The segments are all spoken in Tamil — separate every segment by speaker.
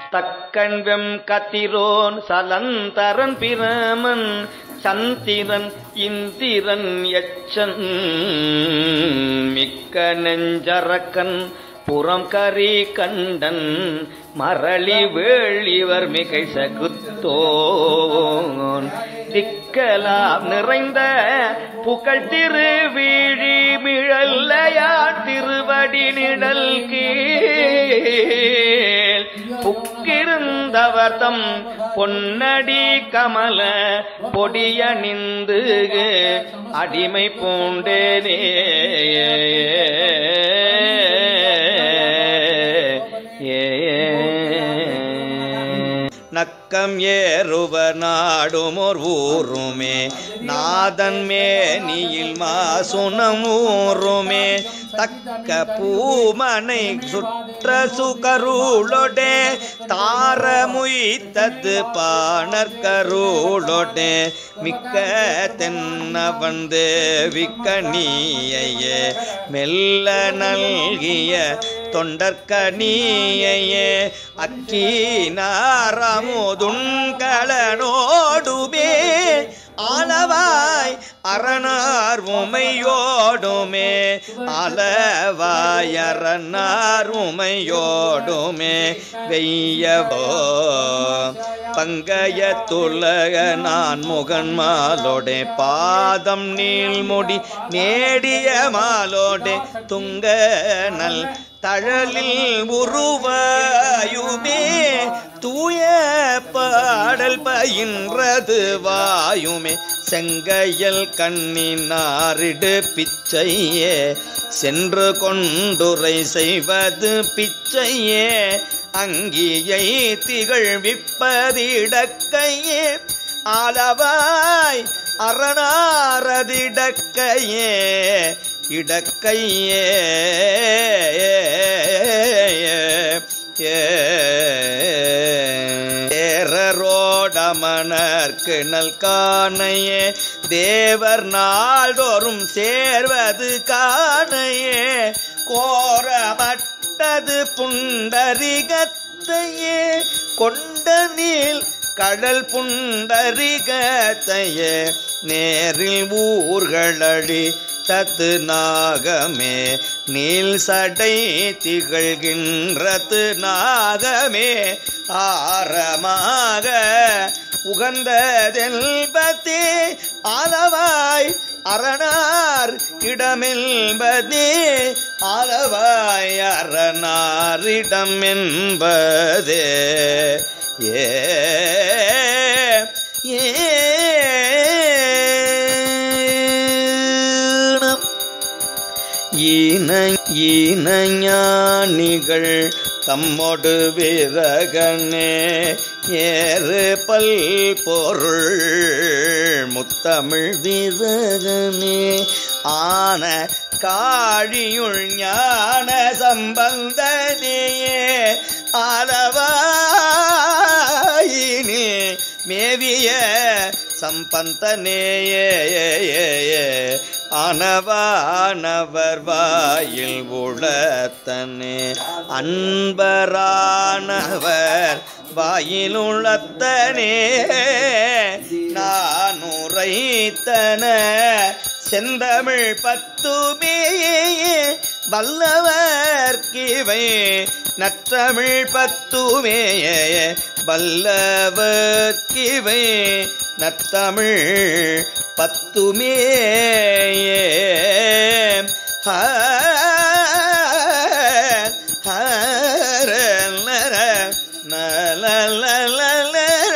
Speaker 1: தக்கண்வெம் கதிரோன் சலந்தரன் பிரமன் சந்திரன் இந்திரன் எச்சன் மிக்க நெஞ்சரக்கன் புறம் கரி கண்டன் மரளி வேளிவர் மிகை சகுத்தோன் திக்கலாம் நிறைந்த புகழ் திருவிழி மிழல்லையா திருவடி நிழல் கீழ் புக்கிருந்தவர் தம் பொன்னடி கமல பொடியணிந்து அடிமை பூண்டேனே நக்கம் ஏறுவ நாடுமோர் ஊருமே நாதன் மேனியில் மாசுனம் ஊருமே தக்க பூமனை சுற்ற சுகருளொடே தாரமுய்த்தது பாணர்கருளொடே மிக்க தென்ன வந்து விக்கணியையே மெல்ல நல்கிய தொண்டற்கனியையே அக்கீனாரமுதுண்களனோடுமே ஆளவாய் அரணார் உமையோடுமே அளவாய் அரணார் உமையோடுமே வெய்யவோ பங்கைய துலக நான் முகன் மாலோடே பாதம் நீள்முடி நேடிய மாலோடே துங்க நல் தழலில் உருவாயுமே தூய பாடல் பயின்றது வாயுமே செங்கையல் கண்ணினாரிடு பிச்சையே சென்று கொண்டுரை செய்வது பிச்சையே அங்கியை திகழ்விப்பதிடக்கையே ஆலவாய் அரணாரதிடக்கையே இடக்கையே ஏறரோடமணர்க்கு நல் காணையே தேவர் நாள்தோறும் சேர்வது காணையே கோரமட்டது புண்டரிகத்தையே கொண்ட நீள் கடல் புண்டரிகத்தையே நேரில் ஊர்களடி தத்து நாகமே நீல் சடை திகழ்கின்றது நாகமே ஆரமாக உகந்ததெல்பத்தே ஆலவாய் அரணார் இடமென்பதே ஆலவாய் அரணாரிடம் என்பதே ஏ ஏனம் ஈன ஈனஞானிகள் தம்மொடு விரகனே ஏறு பல் பொருள் முத்தமிழ் விரகனே ஆன காழியுள் ஞான சம்பந்தனையே ஆலவாயினே மேவிய சம்பந்தனேயே ஆனவானவர் வாயில் உளத்தனே அன்பரானவர் வாயில் உளத்தனே நான் உரைத்தன செந்தமிழ் பத்துமே வல்லவர்கிவை நற்றமிழ் பத்துமே வல்லவர்கிவை நத்தமிழ் பத்துமே ஹ ஹர நர நல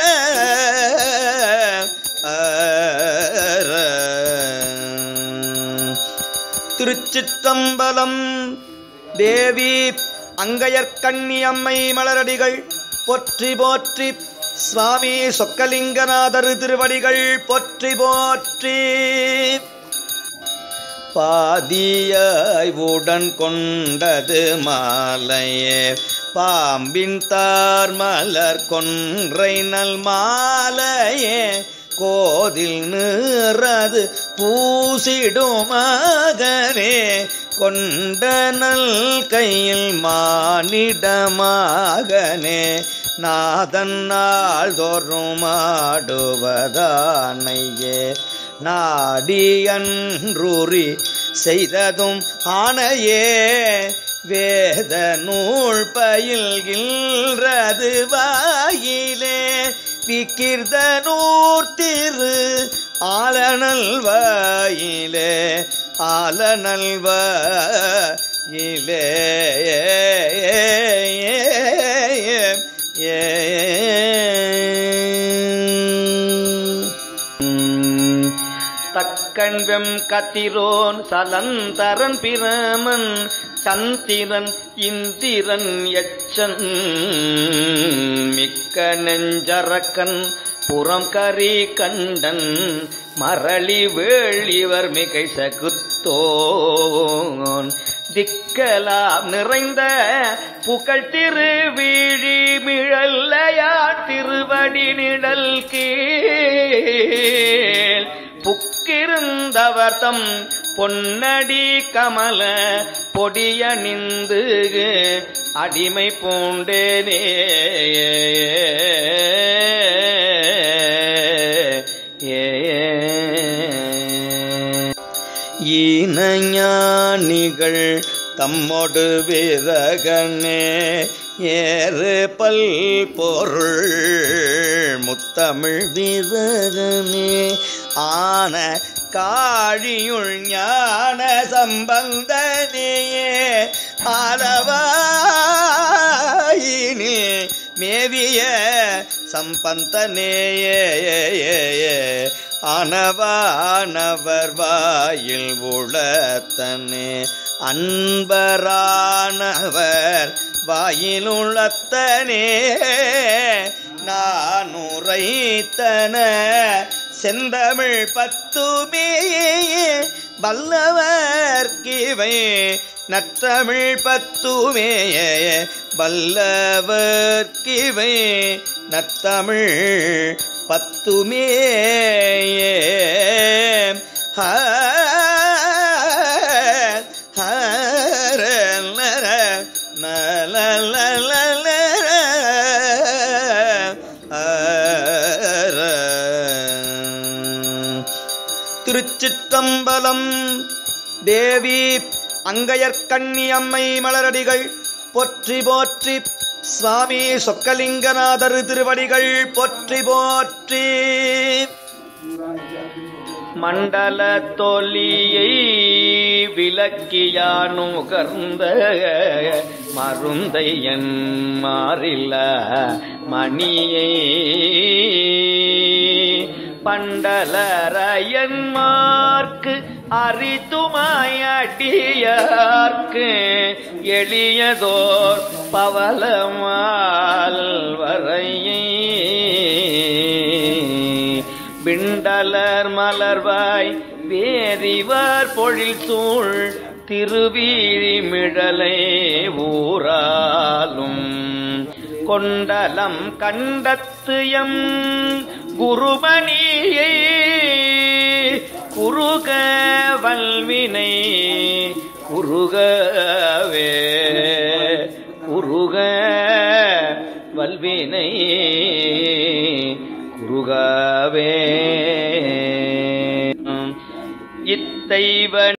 Speaker 1: திருச்சித்தம்பலம் தேவி அங்கையர்கண்ணி அம்மை மலரடிகள் போற்றி போற்றி சுவாமி சொக்கலிங்கநாதர் திருவடிகள் போற்றி போற்றி பாதியாய் உடன் கொண்டது மாலையே பாம்பின் தார் மலர் கொன்றை நல் மாலையே கோதில் நிறது பூசிடும் மகனே கொண்ட நல் கையில் மானிடமாகனே நாதன் நாள் தோறும் ஆடுவதானையே நாடி அன்றூரி செய்ததும் ஆனையே வேத நூல் பயில்கின்றது வாயிலே விக்கிர்த நூர் திரு ஆலனல் வாயிலே ஆலனல் வாயிலே
Speaker 2: தக்கண்வெம் கத்திரோன் சலந்தரன் பிரமன் சந்திரன் இந்திரன் எச்சன் மிக்க நெஞ்சரக்கன் புறம் கரி கண்டன் மரளி வேளிவர் மிகை சகுத்தோன் திக்கலாம் நிறைந்த புகழ் திருவிழி மிழல்லையா திருவடி நிழல் கீழ் புக்கிருந்தவர் தம் பொன்னடி கமல பொடியணிந்து அடிமை பூண்டேனே
Speaker 1: ஈனஞானிகள் தம்மொடு விரகனே ஏறு பல் பொருள் முத்தமிழ் விரகனே ஆன காழியுள் ஞான சம்பந்தனையே ஆரவாயினி மேவிய சம்பந்தனேயே அனவானவர் வாயில் உளத்தனே அன்பரானவர் வாயில் உளத்தனே நான் உரைத்தன செந்தமிழ் பத்துமே வல்லவர்கிவை நற்றமிழ் பத்துமே வல்லவர்கிவை நத்தமிழ் பத்துமே ஹ ஹர நர நல திருச்சிற்றம்பலம் தேவி அங்கையர்கண்ணி அம்மை மலரடிகள் போற்றி போற்றி சுவாமி சொக்கலிங்கநாதர் திருவடிகள் போற்றி போற்றி
Speaker 2: மண்டல தொலியை விளக்கியானுகர்ந்த மருந்தை என் மாறில்ல மணியை பண்டலரையன்மார்க்கு அரித்துமாயடியார்க்கு எளியதோர் பவளமால் வரையை பிண்டலர் மலர்வாய் வேறிவர் பொழில் சூழ் திருவீழி மிழலை ஊராலும் கொண்டலம் கண்டத்து எம் குருமணியை குருக வல்வினை குருகவே குருக வல்வினை குருகவே இத்தைவ